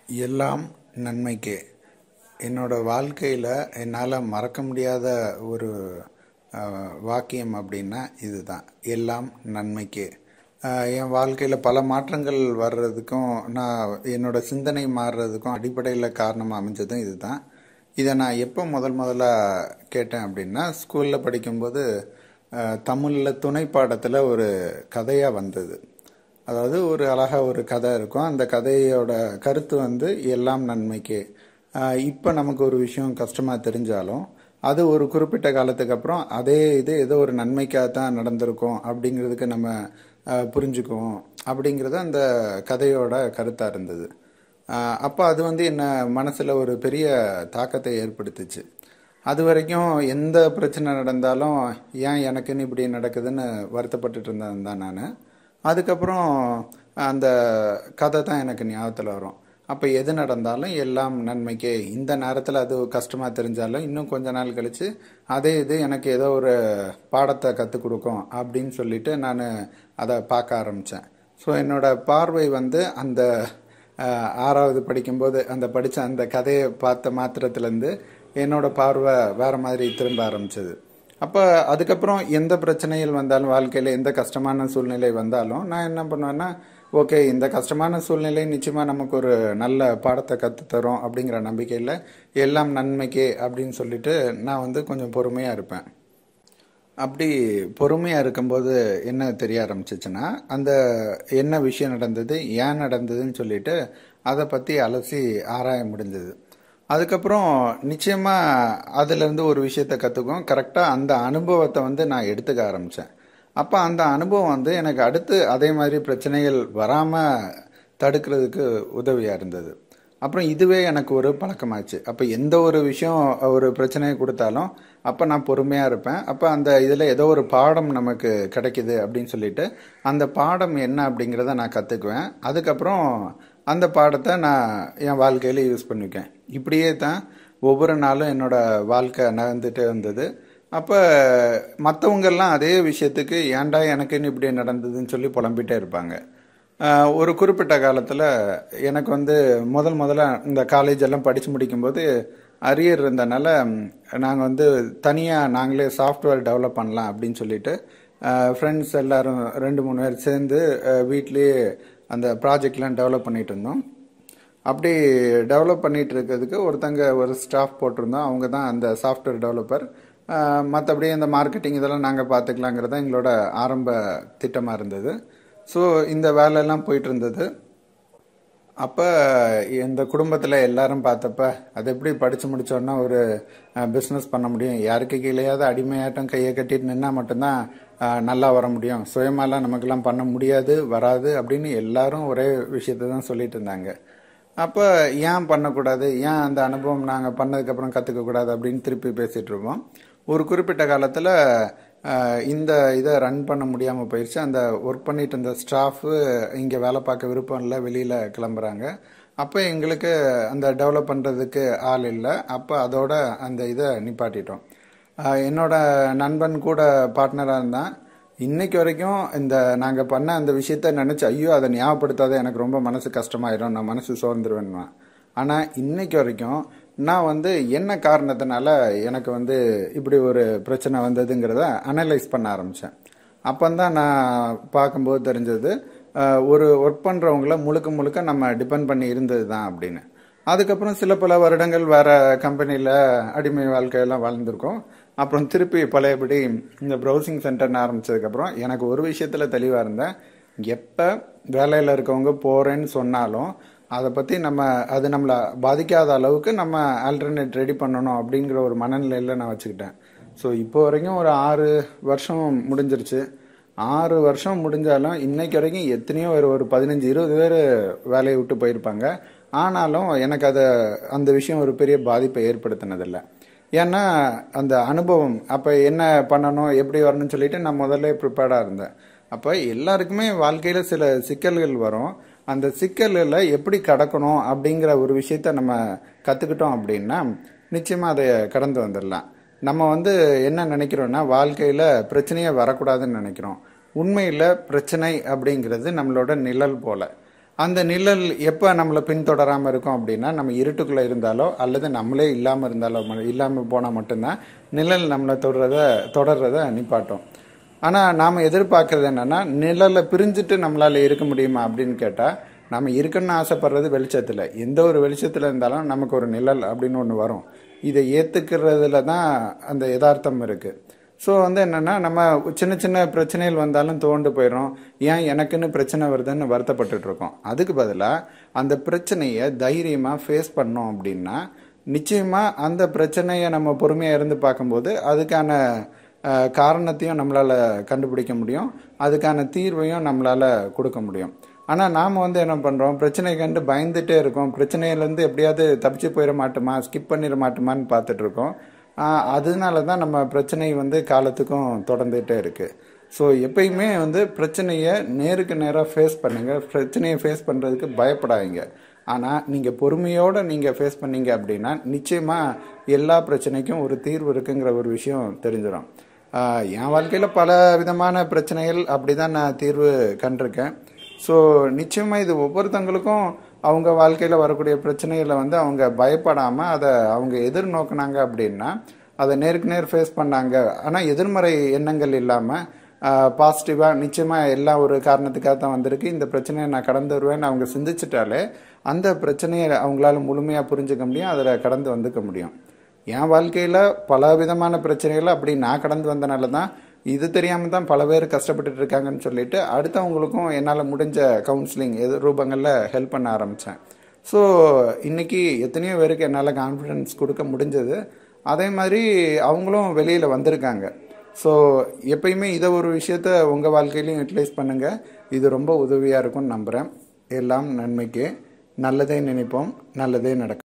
எல்லாம் நன்மைக்கே என்னோட வாழ்க்கையில் என்னால் மறக்க முடியாத ஒரு அஹ், வாக்கியம் அப்படின்னா இதுதான் எல்லாம் நன்மைக்கே அஹ், என் வாழ்க்கையில் பல மாற்றங்கள் வர்றதுக்கும் நான் என்னோட சிந்தனை மாறுறதுக்கும் அடிப்படையில் காரணமாக அமைஞ்சதும் இதுதான் இதை நான் எப்போ முதல் முதல்ல கேட்டேன் அப்படின்னா ஸ்கூலில் படிக்கும்போது தமிழில் துணை பாடத்தில் ஒரு கதையாக வந்தது அதாவது ஒரு அழகா ஒரு கதை இருக்கும் அந்த கதையோட கருத்து வந்து எல்லாம் நன்மைக்கே இப்போ நமக்கு ஒரு விஷயம் கஷ்டமாக தெரிஞ்சாலும் அது ஒரு குறிப்பிட்ட காலத்துக்கு அப்புறம் அதே இது ஏதோ ஒரு நன்மைக்காக தான் நடந்திருக்கும் அப்படிங்கிறதுக்கு நம்ம ஆஹ், புரிஞ்சுக்குவோம் அப்படிங்கிறது அந்த கதையோட கருத்தாக இருந்தது அப்போ அது வந்து என்ன மனசில் ஒரு பெரிய தாக்கத்தை ஏற்படுத்துச்சு அது வரைக்கும் எந்த பிரச்சனை நடந்தாலும் ஏன் எனக்குன்னு இப்படி நடக்குதுன்னு வருத்தப்பட்டுட்டு இருந்தேன் தான் நான் அதுக்கப்புறம் அந்த கதை தான் எனக்கு ஞாபகத்தில் வரும் அப்போ எது நடந்தாலும் எல்லாம் நன்மைக்கே இந்த நேரத்தில் அது கஷ்டமாக தெரிஞ்சாலும் இன்னும் கொஞ்ச நாள் கழித்து அதே இது எனக்கு ஏதோ ஒரு பாடத்தை கற்றுக் கொடுக்கும் அப்படின்னு சொல்லிட்டு நான் அதை பார்க்க ஆரம்பித்தேன் ஸோ என்னோட பார்வை வந்து அந்த அஹ், ஆறாவது படிக்கும்போது அந்த படித்த அந்த கதையை பார்த்த மாத்திரத்துலேருந்து என்னோட பார்வை வேறு மாதிரி திரும்ப ஆரம்பிச்சது அப்போ அதுக்கப்புறம் எந்த பிரச்சனைகள் வந்தாலும் வாழ்க்கையில் எந்த கஷ்டமான சூழ்நிலை வந்தாலும் நான் என்ன பண்ணுவேன்னா ஓகே இந்த கஷ்டமான சூழ்நிலை நிச்சயமாக நமக்கு ஒரு நல்ல பாடத்தை கற்றுத்தரும் அப்படிங்கிற நம்பிக்கையில் எல்லாம் நன்மைக்கே அப்படின்னு சொல்லிட்டு நான் வந்து கொஞ்சம் பொறுமையாக இருப்பேன் அப்படி பொறுமையாக இருக்கும்போது என்ன தெரிய ஆரம்பிச்சிச்சுன்னா அந்த என்ன விஷயம் நடந்தது ஏன் நடந்ததுன்னு சொல்லிட்டு அதை பற்றி அலசி ஆராய முடிஞ்சது அதுக்கப்புறம் நிச்சயமாக அதுலேருந்து ஒரு விஷயத்தை கற்றுக்கும் கரெக்டாக அந்த அனுபவத்தை வந்து நான் எடுத்துக்க ஆரம்பித்தேன் அப்போ அந்த அனுபவம் வந்து எனக்கு அடுத்து அதே மாதிரி பிரச்சனைகள் வராமல் தடுக்கிறதுக்கு உதவியாக இருந்தது அப்புறம் இதுவே எனக்கு ஒரு பழக்கமாச்சு அப்போ எந்த ஒரு விஷயம் ஒரு பிரச்சனையை கொடுத்தாலும் அப்போ நான் பொறுமையாக இருப்பேன் அப்போ அந்த இதில் ஏதோ ஒரு பாடம் நமக்கு கிடைக்குது அப்படின்னு சொல்லிட்டு அந்த பாடம் என்ன அப்படிங்கிறத நான் கற்றுக்குவேன் அதுக்கப்புறம் அந்த பாடத்தை நான் என் வாழ்க்கையில் யூஸ் பண்ணிக்குவேன் இப்படியே தான் ஒவ்வொரு நாளும் என்னோட வாழ்க்கை நகர்ந்துட்டே வந்தது அப்போ மற்றவங்கெல்லாம் அதே விஷயத்துக்கு ஏன்டா எனக்குன்னு இப்படி நடந்ததுன்னு சொல்லி புலம்பிட்டே இருப்பாங்க ஆஹ் ஒரு குறிப்பிட்ட காலத்தில் எனக்கு வந்து முதல் முதல்ல இந்த காலேஜ் எல்லாம் படித்து முடிக்கும்போது அரியர் இருந்தனால நாங்கள் வந்து தனியாக நாங்களே சாஃப்ட்வேர் டெவலப் பண்ணலாம் அப்படின்னு சொல்லிட்டு ஃப்ரெண்ட்ஸ் எல்லாரும் ரெண்டு மூணு பேர் சேர்ந்து வீட்லேயே அந்த ப்ராஜெக்ட்லாம் டெவலப் பண்ணிட்டு இருந்தோம் அப்படி டெவலப் பண்ணிட்டு இருக்கிறதுக்கு ஒருத்தங்க ஒரு ஸ்டாஃப் போட்டிருந்தோம் அவங்க தான் அந்த சாஃப்ட்வேர் டெவலப்பர் மற்றபடி இந்த மார்க்கெட்டிங் இதெல்லாம் நாங்கள் பார்த்துக்கலாங்கிறது தான் எங்களோட ஆரம்ப திட்டமாக இருந்தது ஸோ இந்த வேலையெல்லாம் போயிட்டு இருந்தது அப்போ இந்த குடும்பத்தில் எல்லாரும் பார்த்தப்ப அது எப்படி படித்து முடிச்சோன்னா ஒரு பிஸ்னஸ் பண்ண முடியும் யாருக்கு கீழேயாவது அடிமையாட்டம் கையை கட்டிட்டு நின்னா மட்டும்தான் அஹ், நல்லா வர முடியும் சுயமாலாம் நமக்கெல்லாம் பண்ண முடியாது வராது அப்படின்னு எல்லாரும் ஒரே விஷயத்தை தான் சொல்லிட்டு இருந்தாங்க அப்போ ஏன் பண்ணக்கூடாது ஏன் அந்த அனுபவம் நாங்கள் பண்ணதுக்கப்புறம் கற்றுக்கக்கூடாது அப்படின்னு திருப்பி பேசிகிட்டு இருப்போம் ஒரு குறிப்பிட்ட காலத்தில் இந்த இதை ரன் பண்ண முடியாமல் போயிடுச்சு அந்த ஒர்க் பண்ணிட்டு இருந்த ஸ்டாஃபு இங்கே வேலை பார்க்க விருப்பம் இல்லை வெளியில் கிளம்புறாங்க அப்போ எங்களுக்கு அந்த டெவலப் பண்ணுறதுக்கு ஆள் இல்லை அப்போ அதோட அந்த இதை நிப்பாட்டிட்டோம் ஆஹ் என்னோட நண்பன் கூட பார்ட்னராக இருந்தான் இன்னைக்கு வரைக்கும் இந்த நாங்கள் பண்ண அந்த விஷயத்த நினச்சி ஐயோ அதை ஞாபகப்படுத்தாத எனக்கு ரொம்ப மனசு கஷ்டமாயிடும் நான் மனசு சோர்ந்துருவேன்னுவான் ஆனால் இன்னைக்கு வரைக்கும் நான் வந்து என்ன காரணத்தினால எனக்கு வந்து இப்படி ஒரு பிரச்சனை வந்ததுங்கிறத அனலைஸ் பண்ண ஆரம்பித்தேன் அப்போ தான் நான் பார்க்கும்போது தெரிஞ்சது ஆஹ் ஒரு ஒர்க் பண்ணுறவங்கள முழுக்க முழுக்க நம்ம டிபெண்ட் பண்ணி இருந்தது தான் அப்படின்னு அதுக்கப்புறம் சில பல வருடங்கள் வேற கம்பெனியில் அடிமை வாழ்க்கையெல்லாம் வாழ்ந்திருக்கோம் அப்புறம் திருப்பி பழையபடி இந்த ப்ரௌசிங் சென்டர்னு ஆரம்பிச்சதுக்கப்புறம் எனக்கு ஒரு விஷயத்தில் தெளிவாக இருந்தேன் எப்போ வேலையில் இருக்கவங்க போகிறேன்னு சொன்னாலும் அதை பற்றி நம்ம அது நம்மளை பாதிக்காத அளவுக்கு நம்ம ஆல்டர்னேட் ரெடி பண்ணணும் அப்படிங்கிற ஒரு மனநிலையில் நான் வச்சுக்கிட்டேன் ஸோ இப்போ வரைக்கும் ஒரு ஆறு வருஷம் முடிஞ்சிருச்சு ஆறு வருஷம் முடிஞ்சாலும் இன்னைக்கு வரைக்கும் எத்தனையோ ஒரு ஒரு பதினஞ்சு இருபது பேர் வேலையை விட்டு போயிருப்பாங்க ஆனாலும் எனக்கு அதை அந்த விஷயம் ஒரு பெரிய பாதிப்பை ஏற்படுத்தினதில்லை ஏன்னா அந்த அனுபவம் அப்போ என்ன பண்ணணும் எப்படி வரணும்னு சொல்லிட்டு நான் முதல்ல ப்ரிப்பேர்டாக இருந்தேன் அப்போ எல்லாருக்குமே வாழ்க்கையில் சில சிக்கல்கள் வரும் அந்த சிக்கலில் எப்படி கடக்கணும் அப்படிங்கிற ஒரு விஷயத்த நம்ம கற்றுக்கிட்டோம் அப்படின்னா நிச்சயமாக அதை கடந்து வந்துடலாம் நம்ம வந்து என்ன நினைக்கிறோம்னா வாழ்க்கையில் பிரச்சனையே வரக்கூடாதுன்னு நினைக்கிறோம் உண்மையில் பிரச்சனை அப்படிங்கிறது நம்மளோட நிழல் போல அந்த நிழல் எப்போ நம்மளை பின்தொடராமல் இருக்கும் அப்படின்னா நம்ம இருட்டுக்குள்ளே இருந்தாலோ அல்லது நம்மளே இல்லாமல் இருந்தாலோ இல்லாமல் போனால் மட்டும்தான் நிழல் நம்மளை தொடர்றத தொடர்றத நிப்பாட்டும் ஆனால் நாம் எதிர்பார்க்கறது என்னென்னா நிழலை பிரிஞ்சுட்டு நம்மளால் இருக்க முடியுமா அப்படின்னு கேட்டால் நம்ம இருக்கணும்னு ஆசைப்படுறது வெளிச்சத்தில் எந்த ஒரு வெளிச்சத்தில் இருந்தாலும் நமக்கு ஒரு நிழல் அப்படின்னு ஒன்று வரும் இதை ஏற்றுக்கிறதுல தான் அந்த யதார்த்தம் இருக்குது ஸோ வந்து என்னென்னா நம்ம சின்ன சின்ன பிரச்சனைகள் வந்தாலும் தோண்டு போயிடும் ஏன் எனக்குன்னு பிரச்சனை வருதுன்னு வருத்தப்பட்டுட்டு இருக்கோம் அதுக்கு பதிலாக அந்த பிரச்சனையை தைரியமாக ஃபேஸ் பண்ணோம் அப்படின்னா நிச்சயமாக அந்த பிரச்சனையை நம்ம பொறுமையாக இருந்து பார்க்கும்போது அதுக்கான அஹ், காரணத்தையும் நம்மளால் கண்டுபிடிக்க முடியும் அதுக்கான தீர்வையும் நம்மளால் கொடுக்க முடியும் ஆனால் நாம் வந்து என்ன பண்ணுறோம் பிரச்சனை கண்டு பயந்துட்டே இருக்கோம் பிரச்சனையிலேருந்து எப்படியாவது தப்பிச்சு போயிட மாட்டோமா ஸ்கிப் பண்ணிட மாட்டோமான்னு பார்த்துட்டு இருக்கோம் ஆஹ் அதனால தான் நம்ம பிரச்சனை வந்து காலத்துக்கும் தொடர்ந்துகிட்டே இருக்குது ஸோ எப்பயுமே வந்து பிரச்சனையை நேருக்கு நேராக ஃபேஸ் பண்ணுங்கள் பிரச்சனையை ஃபேஸ் பண்ணுறதுக்கு பயப்படாதீங்க ஆனால் நீங்கள் பொறுமையோடு நீங்கள் ஃபேஸ் பண்ணீங்க அப்படின்னா நிச்சயமாக எல்லா பிரச்சனைக்கும் ஒரு தீர்வு இருக்குங்கிற ஒரு விஷயம் தெரிஞ்சிடும் ஆஹ் என் வாழ்க்கையில் பல விதமான பிரச்சனைகள் அப்படி தான் நான் தீர்வு கண்டிருக்கேன் ஸோ நிச்சயமாக இது ஒவ்வொருத்தங்களுக்கும் அவங்க வாழ்க்கையில் வரக்கூடிய பிரச்சனைகளை வந்து அவங்க பயப்படாமல் அதை அவங்க எதிர்நோக்குனாங்க அப்படின்னா அதை நேருக்கு நேர் ஃபேஸ் பண்ணாங்க ஆனால் எதிர்மறை எண்ணங்கள் இல்லாமல் பாசிட்டிவாக நிச்சயமாக எல்லாம் ஒரு காரணத்துக்காக தான் வந்திருக்கு இந்த பிரச்சனையை நான் கடந்து வருவேன்னு அவங்க சிந்திச்சிட்டாலே அந்த பிரச்சனையை அவங்களால முழுமையாக புரிஞ்சுக்க முடியும் அதில் கடந்து வந்துக்க முடியும் என் வாழ்க்கையில் பல விதமான பிரச்சனைகளை அப்படி நான் கடந்து வந்தனால தான் இது தெரியாமல் தான் பல பேர் கஷ்டப்பட்டுட்டு இருக்காங்கன்னு சொல்லிட்டு அடுத்தவங்களுக்கும் என்னால் முடிஞ்ச கவுன்சிலிங் எது ரூபங்களில் ஹெல்ப் பண்ண ஆரம்பித்தேன் ஸோ இன்னைக்கு எத்தனையோ பேருக்கு என்னால் கான்ஃபிடன்ஸ் கொடுக்க முடிஞ்சது அதே மாதிரி அவங்களும் வெளியில் வந்திருக்காங்க ஸோ எப்பயுமே இதை ஒரு விஷயத்த உங்கள் வாழ்க்கையிலையும் யூட்டிலைஸ் பண்ணுங்கள் இது ரொம்ப உதவியாக இருக்கும்னு நம்புகிறேன் எல்லாம் நன்மைக்கு நல்லதே நினைப்போம் நல்லதே நடக்கும்